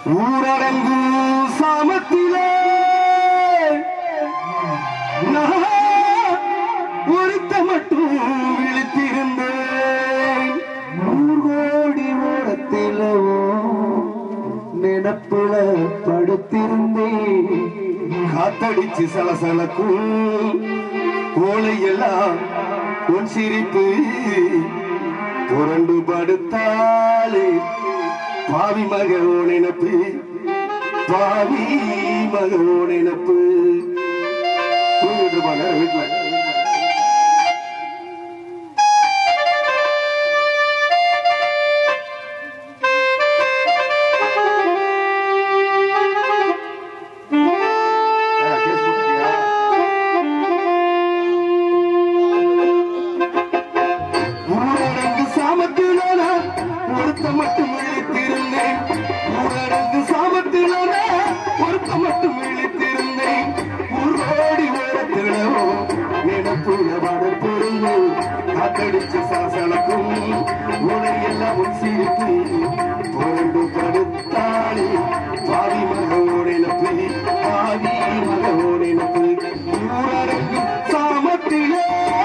ஊரடங்கு சாமத்திலே நான் ஒருத்த மட்டும் விழித்திருந்தேன் நூறு கோடி ஓரத்திலோ நினப்புல படுத்திருந்தேன் காத்தடிச்சு சலசலக்கும் கோழையெல்லாம் உன் சிரிப்பு புரண்டு படுத்தாலே பாவி மகோ நினப்பு பாவி மகோ நினப்பு தூங்கிட்டு இருப்பாங்க வீட்டுல ஆ, கேஸ் போட்டிருக்கியா? ஊரடங்கு சாமத்திலான ஒருத்த மட்டும் விழித்திருந்தேன் ஊரடங்கு சாமத்திலான ஒருத்த மட்டும் விழித்திருந்தேன் ஊரோடி உயரத்திலோ நினப்புல வடப்பொருந்து காத்தடிச்சு சாசனக்கும் உனையெல்லாம் உன் சிரிப்பு புரண்டு படுத்தாளே பாவி மகவோடு நப்பு பாவி மகவோடு நப்பு ஊரடங்கு சாமத்திலே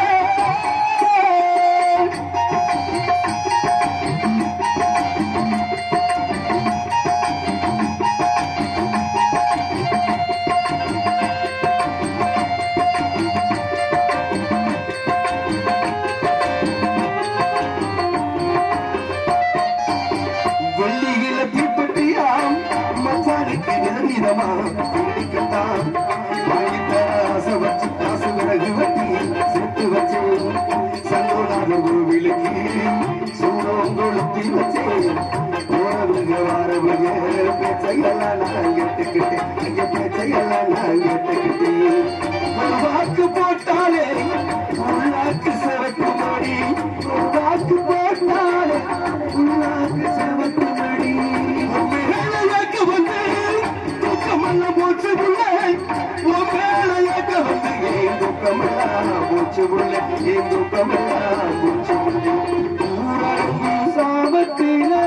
வெள்ளியில தீப்பெட்டியாம் மச்சானுக்கு விதவிதமா பிடிக்கத்தான் வாங்கித்த ஆசை வச்சு காசு விறகு வெட்டி சேர்த்து வச்சு சங்கோடாத கோவிலுக்கு சூடம் கொளுத்தி வச்சு போறவங்க வாரவங்க பேச்சையெல்லாம் நான் கேட்டுக்கிட்டேன் எங்க பேச்சையெல்லாம் நான் கேட்டுக்கிட்டேன் ஒரு வாக்கு போட்டாலே உள்ளாக்கு சிறப்பு மணி ஒரு வாக்கு போட்டாலே உள்ளாக்கு சிறப்பு மணி மேலையாக்க வந்து தூக்கமெல்லாம் போச்சு புள்ளை உன் மேலையாக்க வந்து ஏன் தூக்கமெல்லாம் போச்சு புள்ளை ஏன் தூக்கமெல்லாம் போச்சு புள்ளை ஊரடங்கு சாமத்திலே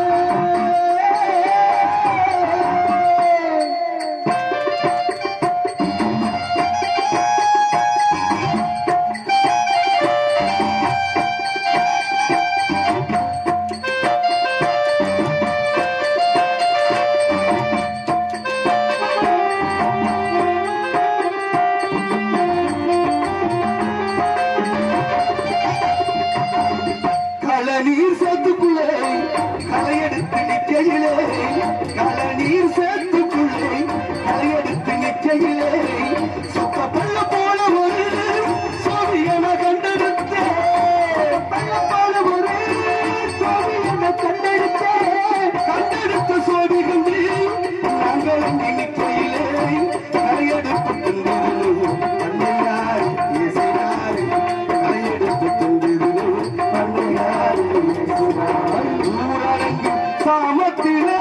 களநீர் சேத்துக்குள்ளே களையெடுத்து நிற்கையிலே களநீர் சேத்துக்குள்ளே களையெடுத்து நிற்கையிலே சுத்த பள்ள போல ஒரு சோவியன கண்டெடுத்த பள்ள போல ஒரு சோவியன கண்டெடுத்த கண்டெடுத்த சோவி கண்டு நாங்கள் அங்கே நிற்கையிலே களையெடுப்பு தந்திரு அன்னையார் இசையார் களையெடுப்பு தந்திரு அன்னையார் இசையார் ஊரடங்கு சாமத்திலே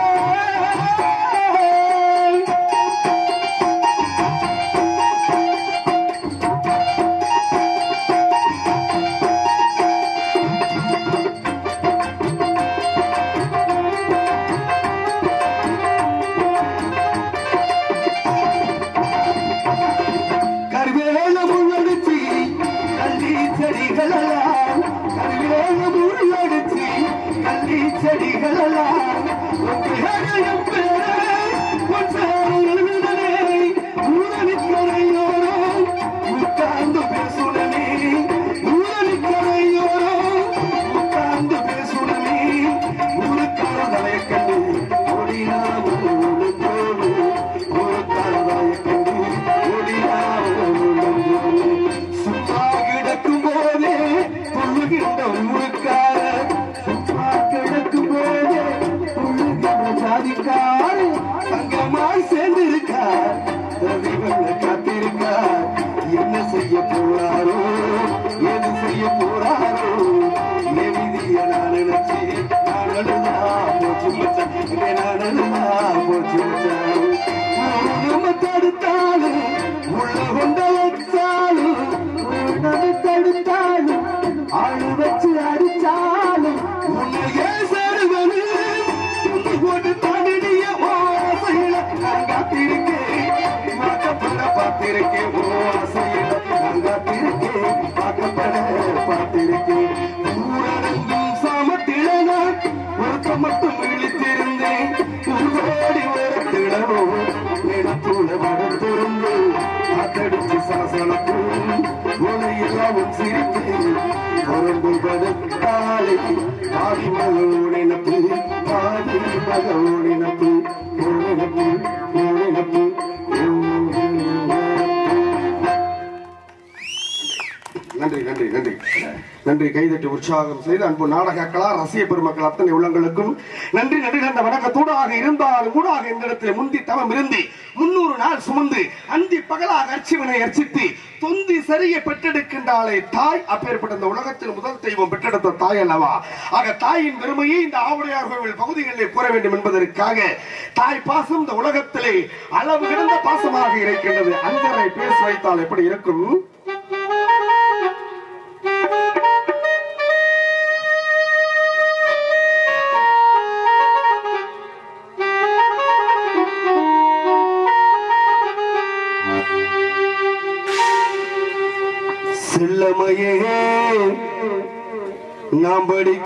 கருவேல முள்ளடிச்சு கள்ளி செடிகளெல்லாம் கருவேல முள்ளடிச்சு கள்ளி செடிகளெல்லாம் உன் பேரையும் பேரை உன் பேரை எழுதுனே ஊரணிக்கரையோரம் உட்கார்ந்து பேசுனே ஊரணிக்கரையோரம் உட்கார்ந்து பேசுனே ஊருக்கார தலை கண்டு ஓடினாவும் உளுந்தோடு ஊருக்கார தலை கண்டு ஓடினாவும் சும்மா கிடக்கும் போதே புல்லுகின்ற ஊருக்கார சும்மா கிடக்கும் போதே புல்லுகின்ற ஜாதிக்கார தங்கமாய் சேர்ந்திருக்கார் ரவிவண்ண காத்திருக்கார் என்ன செய்ய போறாரோ எது செய்ய போறாரோ என் விதிய நான் நினைச்சு நான் அழுதா போச்சு மச்சான் இதை நான் அழுதா போச்சு மச்சான் நம்ம தடுத்தாலும் உள்ள கொண்ட வச்சாலும் உன்னது தடுத்தாலும் ஆளு வச்சு அடிச்சாலும் உன்னையே சேருவது துண்டு போட்டு தாண்டிய உன் சிரிப்பு பொரும்பு படுத்தாலே பாதி மகோடினப்பு பாதி மகோடினப்பு ஓடினப்பு ஓடினப்பு நன்றி நன்றி நன்றி நன்றி கைதட்டி உற்சாகம் செய்து அன்பு நாடக கலா ரசிக பெருமக்கள் அத்தனை உள்ளங்களுக்கும் நன்றி நன்றி அந்த வணக்கத்தூடாக இருந்தாலும் கூடாக இந்த இடத்துல முந்தி தவம் இருந்து முன்னூறு நாள் சுமந்து அந்தி பகலாக அர்ச்சிவனை அர்ச்சித்து தொந்தி சரிய பெற்றெடுக்கின்றாளே தாய் அப்பேற்பட்ட இந்த உலகத்தில் முதல் தெய்வம் பெற்றெடுத்த தாய் அல்லவா ஆக தாயின் பெருமையை இந்த ஆவுடையார் கோவில் பகுதிகளில் கூற வேண்டும் என்பதற்காக தாய் பாசம் இந்த உலகத்திலே அளவு கிடந்த பாசமாக இருக்கின்றது அஞ்சரை பேச வைத்தால் எப்படி இருக்கும் செல்லமையே நாம் படிக்க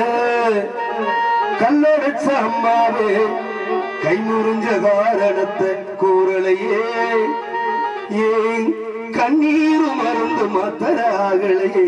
கல்லடைச்ச அம்மாவே கை முறிஞ்ச காரணத்தை கூறலையே ஏன் கண்ணீரு மருந்து மாத்தராகலையே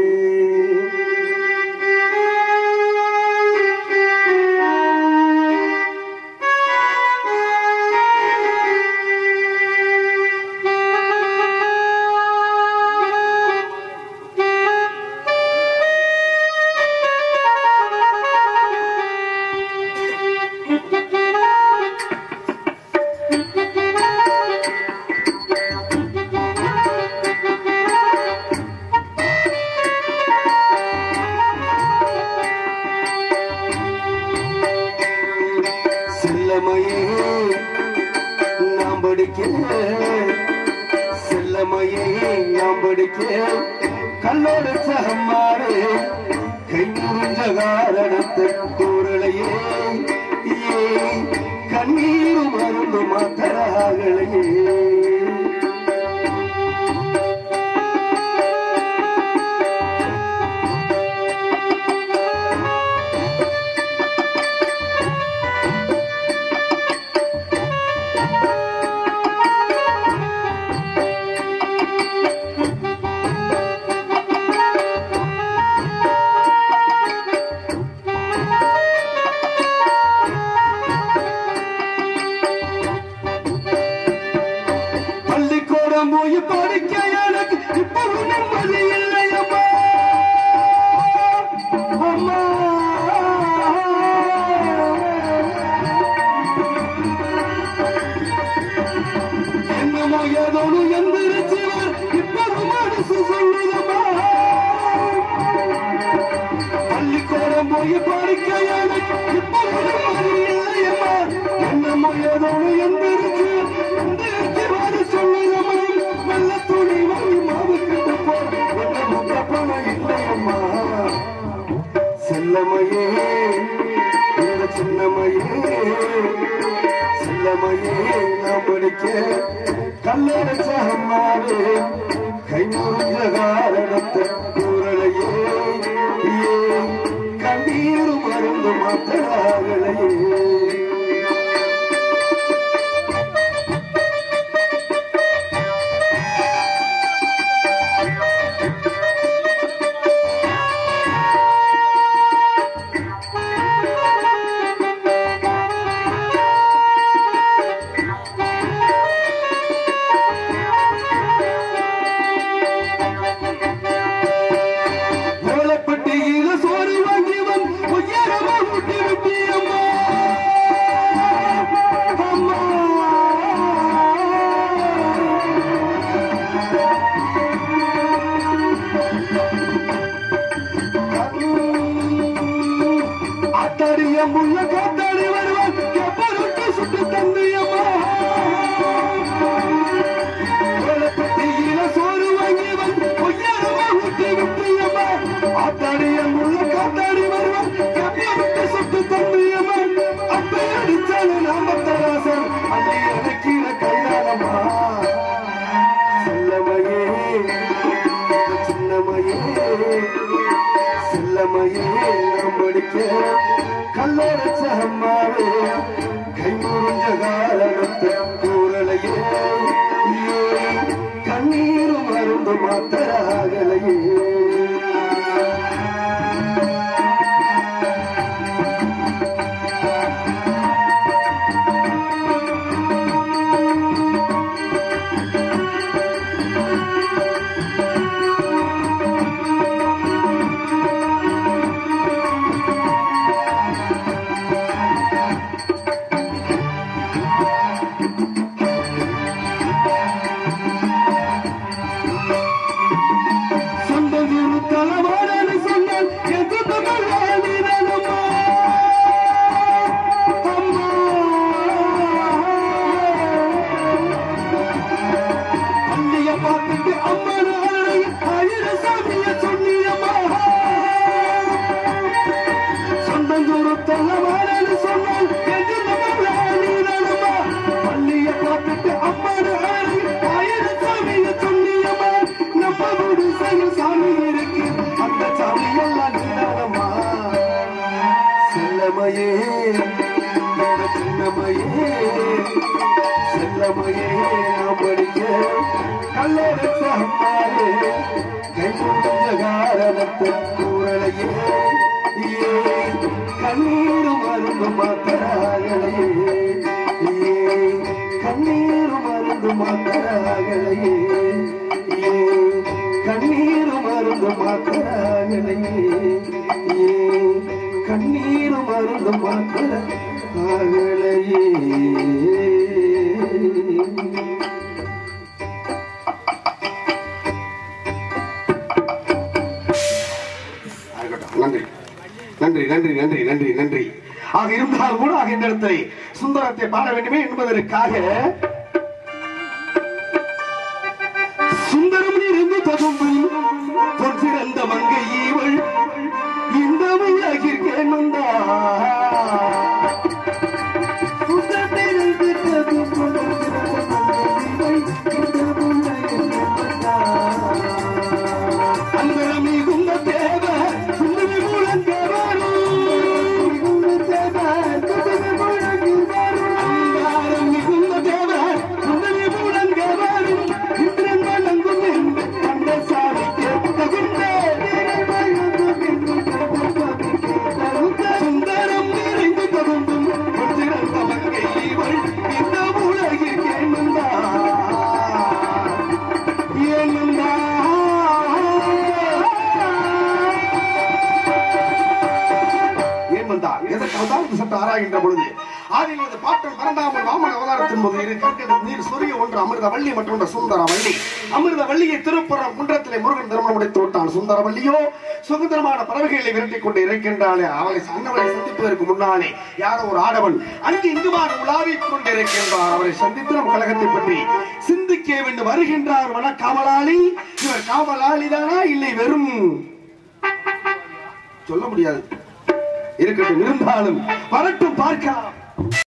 செல்லமையே நாம் படிக்க செல்லமையே நாம் படிக்க கல்லோடு சகமாரே கை முறிஞ்ச காரணத்தை கூறலையே ஏன் கண்ணீரு மருந்து மாத்தராகலையே பள்ளிக்கூடம் போய் படிக்க எனக்கு இப்ப நிம்மதி இல்லையம்மா அம்மா என்னமோ ஏதோடு எந்திரிச்சு இப்ப மனசு சொல்லுதம்மா பள்ளிக்கூடம் போய் படிக்க எனக்கு இப்ப நிம்மதி இல்லையம்மா என்னமோ ஏதோடு எந்திரிச்சு எந்திரிச்சு வர சொல்லுதம்மா நல்ல துணி வாங்கி மாவுக்கிட்டு போ என்ன முக்க பணம் இல்லையம்மா செல்லமையே இந்த சின்னமையே செல்லமையே நான் படிக்க கல்லடைச்ச அம்மாவே கை முறிஞ்ச காரணத்தை கூறலையே ஏன் கண்ணீர் மருந்து மாத்தராகலையே ஓலப்பட்டியில சோறு வாங்கியவன் உயரமா ஊட்டி விட்டியம்மா அம்மா அத்தாடிய முள்ள காத்தாடி வருவான் எப்பொருட்டு சுட்டு தந்தையம்மா ஓலப்பட்டியில சோறு வாங்கியவன் உயரமா ஊட்டி விட்டியம்மா ஆத்தாடிய முள்ள காத்தாடி வருவான் எப்பொருட்டு சுட்டு தந்தையம்மா அப்ப அடிச்சாலும் நாம தராசன் அள்ளி அடைக்கிற கைதானம்மா செல்லமையே சின்னமையே செல்லமையே நாம் படிக்க கல்லறைச்ச அம்மாவே கை முறிஞ்ச காரணத்தை கூறலையே ஏன் கண்ணீர் மருந்த மருந்து மாத்தராகலையே சொந்தம் ஒரு தலைவாரன்னு சொன்னால் எது தமிழானிரணுமா அம்மா பள்ளிய பார்த்துட்டு அம்மன் ஆளுடைய ஆயிரம் சாமிய சொன்னியம்மா சொந்தம் ஒரு தலைவாரன்னு சொன்னால் எது தமிழானிரணுமா பள்ளிய பார்த்துட்டு அம்மன் ஆளுடைய ஆயிரம் சாமிய சொன்னியம்மா நம்ம வீடு செயல் சாமி இருக்கு அந்த சாமி எல்லாம் நீதானம்மா செல்லமையே என்னோட சின்னமையே செல்லமையே நான் படிக்க கல்லறைச்ச அம்மாவே கை முடிஞ்ச காரணத்தை கூறலையே ஏன் கண்ணீரும் மருந்து மாத்தராகலையே ஏன் கண்ணீரும் மருந்து மாத்தராகலையே ஏன் கண்ணீரும் மருந்து மாத்தராகலையே ஏன் கண்ணீரும் மருந்து மாத்தராகலையே நன்றி நன்றி நன்றி நன்றி நன்றி நன்றி ஆக இருந்தால் கூட ஆக இந்த இடத்தை சுந்தரத்தை பாட வேண்டுமே என்பதற்காக சுந்தரம் இருந்து தகும்பும் பொற்சிறந்த மங்கை இவள் இந்த உலகிற்கு நந்தா சுந்தரத்திலிருந்து தகும்பும் பொற்சிறந்த மங்கை இவள் இந்த உலகிற்கு நந்தா. அந்தரம் மிகுந்த தேவ சுந்தரி முழங்க வரும் மிகுந்த தேவ சுந்தரி முழங்கி வரும் அந்தாரம் மிகுந்த தேவ சுந்தரி முழங்க வரும் இந்திரன் வணங்கும் என்று கண்ட சாமிக்கு தகுந்த சுந்தரம் நிறைந்து தகுந்தும் பொற்றிறந்த மங்கை இவள் இந்த உலகிற்கு என்னுந்தார் ஏன் வந்தார் எதற்கு வந்தார் என்று சற்று ஆராய்கின்ற பொழுது ஆதியில் இந்த பாட்டன் பரந்தாமல் வாமன அவதாரத்தின் போது இரு கற்கிறது நீர் சொரிய ஒன்று அமிர்த வள்ளி மற்றொன்று சுந்தர வள்ளி அமிர்த வள்ளியை திருப்புறம் குன்றத்திலே முருகன் திருமணம் முடித்து விட்டான் சுந்தர வள்ளியோ சுதந்திரமான பறவைகளை விரட்டிக் கொண்டு இருக்கின்றாளே அவளை அன்னவளை சந்திப்பதற்கு முன்னாலே யாரோ ஒரு ஆடவன் அங்கு இங்குமான உலாவிக் கொண்டிருக்கின்றார் அவரை சந்தித்து நம் கழகத்தை பற்றி சிந்திக்க வேண்டும் வருகின்றார் வன காவலாளி இவர் காவலாளி தானா இல்லை வெறும் சொல்ல முடியாது இருக்கட்டும் இருந்தாலும் வரட்டும் பார்க்கலாம்